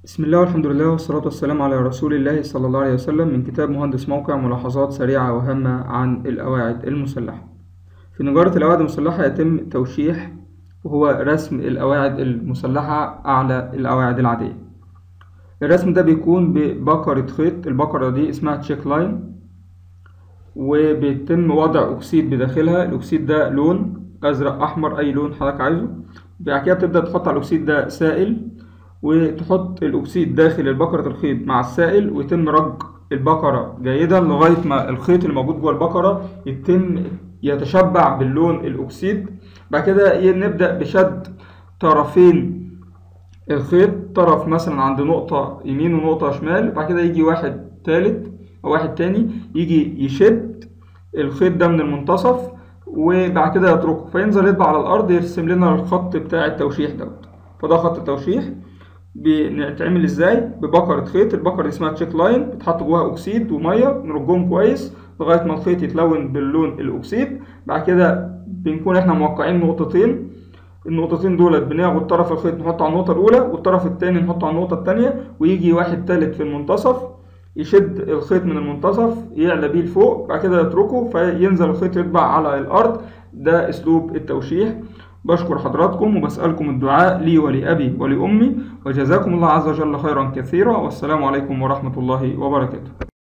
بسم الله والحمد لله والصلاة والسلام على رسول الله صلى الله عليه وسلم من كتاب مهندس موقع ملاحظات سريعة وهامة عن القواعد المسلحة في نجارة القواعد المسلحة يتم توشيح وهو رسم القواعد المسلحة أعلى القواعد العادية الرسم ده بيكون ببكرة خيط البكرة دي اسمها تشيك لاين وبيتم وضع أكسيد بداخلها الأكسيد ده لون أزرق أحمر أي لون حضرتك عايزه بعد كده بتبدأ تحط على الأكسيد ده سائل وتحط الأكسيد داخل البكرة الخيط مع السائل ويتم رج البكرة جيدا لغاية ما الخيط اللي موجود جوه البكرة يتم يتشبع باللون الأكسيد بعد كده نبدأ بشد طرفين الخيط طرف مثلا عند نقطة يمين ونقطة شمال بعد كده يجي واحد تالت أو واحد تاني يجي يشد الخيط ده من المنتصف وبعد كده يتركه فينزل يطبع على الأرض يرسم لنا الخط بتاع التوشيح دوت فده خط التوشيح بنتعمل ازاي ببكرة خيط البكرة دي اسمها تشيك لاين بتحط جواها اكسيد وميه نرجهم كويس لغايه ما الخيط يتلون باللون الاكسيد بعد كده بنكون احنا موقعين نقطتين النقطتين دولت بناخد طرف الخيط نحطه على النقطة الأولى والطرف التاني نحطه على النقطة التانية ويجي واحد تالت في المنتصف يشد الخيط من المنتصف يعلى بيه لفوق بعد كده يتركه فينزل الخيط يطبع على الأرض ده أسلوب التوشيح بشكر حضراتكم وبسألكم الدعاء لي ولأبي ولأمي وجزاكم الله عز وجل خيرا كثيرا والسلام عليكم ورحمة الله وبركاته